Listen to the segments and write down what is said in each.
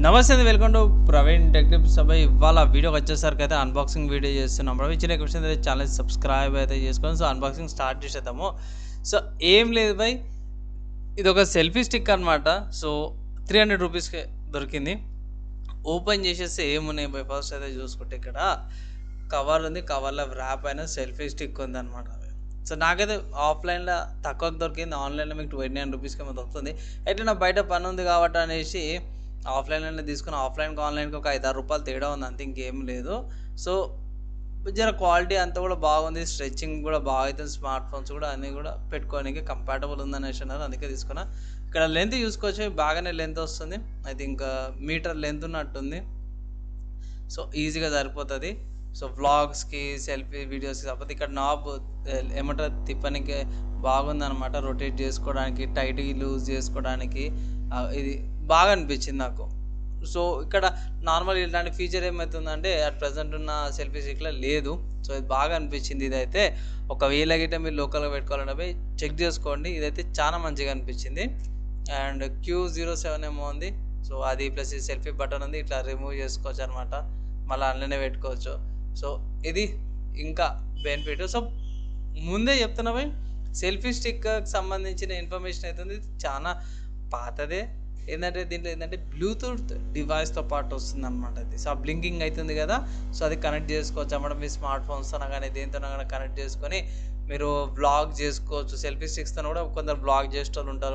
నమస్తే welcome to Praveen technique సభ ఇవాళ వీడియోకి వచ్చేసరికి అయితే అన్బాక్సింగ్ వీడియో చేస్తున్నాం బ్రో ఇచ్చిన క్వశ్చన్ అయితే ఛానల్ సబ్స్క్రైబ్ అయితే చేసుకొని సో అన్బాక్సింగ్ స్టార్ట్ చేసేద్దాము సో ఏం లేదు బై ఇది ఒక సెల్ఫీ స్టిక్ అనమాట సో త్రీ హండ్రెడ్ రూపీస్కి దొరికింది ఓపెన్ చేసేస్తే ఏమున్నాయి బై ఫస్ట్ అయితే చూసుకుంటే ఇక్కడ కవర్ ఉంది కవర్లో ర్యాప్ అయిన సెల్ఫీ స్టిక్ ఉంది అనమాట సో నాకైతే ఆఫ్లైన్లో తక్కువకి దొరికింది ఆన్లైన్లో మీకు ట్వంటీ నైన్ రూపీస్కి ఏమో దొరుకుతుంది అయితే నా బయట పని ఉంది కాబట్టి అనేసి ఆఫ్లైన్లోనే తీసుకుని ఆఫ్లైన్కి ఆన్లైన్కి ఒక ఐదారు రూపాయలు తేడా ఉంది అంతే ఇంకేం లేదు సో జర క్వాలిటీ అంతా కూడా బాగుంది స్ట్రెచ్చింగ్ కూడా బాగా అవుతుంది స్మార్ట్ ఫోన్స్ కూడా అన్నీ కూడా పెట్టుకోనికి కంపాటబుల్ ఉందనేసి అన్నారు అందుకే తీసుకున్నా ఇక్కడ లెంత్ చూసుకోవచ్చు బాగానే లెంత్ వస్తుంది ఐ థింక్ మీటర్ లెంత్ ఉన్నట్టుంది సో ఈజీగా సరిపోతుంది సో వ్లాగ్స్కి సెల్ఫీ వీడియోస్కి కాకపోతే ఇక్కడ నాబ్ ఏమంటారు తిప్పనికి బాగుందన్నమాట రొటేట్ చేసుకోవడానికి టైట్ లూజ్ చేసుకోవడానికి ఆ, ఇది బాగా అనిపించింది నాకు సో ఇక్కడ నార్మల్ ఇలాంటి ఫీచర్ ఏమవుతుందంటే అట్ ప్రజెంట్ ఉన్న సెల్ఫీ స్టిక్లో లేదు సో ఇది బాగా అనిపించింది ఇదైతే ఒకవేళ గిట్ట మీరు లోకల్గా పెట్టుకోవాలంటే పోయి చెక్ చేసుకోండి ఇదైతే చాలా మంచిగా అనిపించింది అండ్ క్యూ జీరో సెవెన్ ఏమో ఉంది సో అది ప్లస్ ఈ సెల్ఫీ బటన్ ఉంది ఇట్లా రిమూవ్ చేసుకోవచ్చు అనమాట మళ్ళీ అందులోనే పెట్టుకోవచ్చు సో ఇది ఇంకా బెనిఫిట్ సో ముందే చెప్తున్నా పోయి సెల్ఫీ స్టిక్కి సంబంధించిన ఇన్ఫర్మేషన్ అవుతుంది చాలా పాతదే ఏంటంటే దీంట్లో ఏంటంటే బ్లూటూత్ డివైస్తో పాటు వస్తుంది అనమాట అది సో బ్లింకింగ్ అవుతుంది కదా సో అది కనెక్ట్ చేసుకోవచ్చు అన్నమాట మీ స్మార్ట్ ఫోన్స్తో కానీ దేంతో కానీ కనెక్ట్ చేసుకొని మీరు బ్లాగ్ చేసుకోవచ్చు సెల్ఫీ స్టిక్స్తో కూడా కొందరు బ్లాగ్ చేసేటోళ్ళు ఉంటారు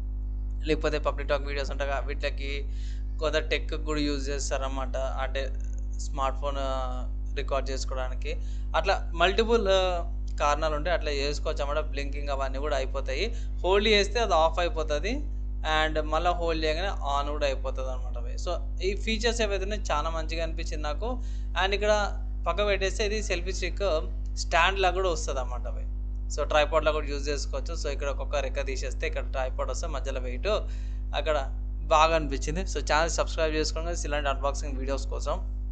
లేకపోతే పబ్లిక్ టాక్ వీడియోస్ ఉంటాయి కదా, వీటికి కొంత టెక్ కూడా యూజ్ చేస్తారన్నమాట అంటే స్మార్ట్ ఫోన్ రికార్డ్ చేసుకోవడానికి అట్లా మల్టిపుల్ కారణాలు ఉంటాయి అట్లా చేసుకోవచ్చు అన్నమాట బ్లింకింగ్ అవన్నీ కూడా అయిపోతాయి హోల్డ్ చేస్తే అది ఆఫ్ అయిపోతుంది అండ్ మళ్ళీ హోల్డ్ చేయగానే ఆన్ కూడా అయిపోతుంది అనమాట సో ఈ ఫీచర్స్ ఏవైతే ఉన్నాయో చాలా మంచిగా అనిపించింది నాకు అండ్ ఇక్కడ పక్క పెట్టేస్తే ఇది సెల్ఫీ స్టిక్ స్టాండ్ లాగా కూడా వస్తుంది అన్నమాట అవి సో ట్రైపాడ్లో కూడా యూజ్ చేసుకోవచ్చు సో ఇక్కడ ఒక్కొక్క రెక్క తీసేస్తే ఇక్కడ ట్రైపాడ్ వస్తే మధ్యలో వెయిట్ అక్కడ బాగా అనిపించింది సో ఛానల్ సబ్స్క్రైబ్ చేసుకోండి ఇలాంటి అన్బాక్సింగ్ వీడియోస్ కోసం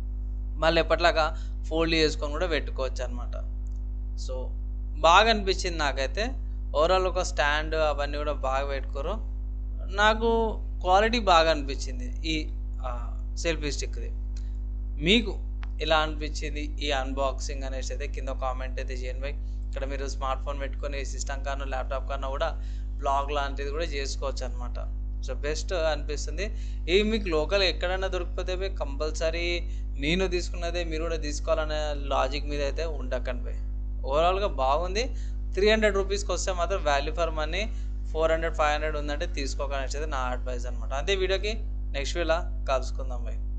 మళ్ళీ ఎప్పటిలాగా ఫోల్డ్ చేసుకొని కూడా పెట్టుకోవచ్చు అనమాట సో బాగా అనిపించింది నాకైతే ఓవరాల్ ఒక స్టాండ్ అవన్నీ కూడా బాగా పెట్టుకోరు నాకు క్వాలిటీ బాగా అనిపించింది ఈ సెల్ఫీ స్టిక్ది మీకు ఎలా అనిపించింది ఈ అన్బాక్సింగ్ అనేసి అయితే కింద కామెంట్ అయితే చేయండి బై ఇక్కడ మీరు స్మార్ట్ ఫోన్ పెట్టుకొని సిస్టమ్ కన్నా ల్యాప్టాప్ కన్నా కూడా బ్లాగ్ లాంటిది కూడా చేసుకోవచ్చు అనమాట సో బెస్ట్ అనిపిస్తుంది ఇవి మీకు లోకల్ ఎక్కడైనా దొరికిపోతే కంపల్సరీ నేను తీసుకున్నదే మీరు కూడా తీసుకోవాలనే లాజిక్ మీద అయితే ఉండకండి బై ఓవరాల్గా బాగుంది త్రీ హండ్రెడ్ రూపీస్కి వస్తే మాత్రం value for money four hundred five hundred ఉందంటే తీసుకోకనేది నా అడ్వైస్ అనమాట అంతే వీడియోకి నెక్స్ట్ వీలా కలుసుకుందాం బై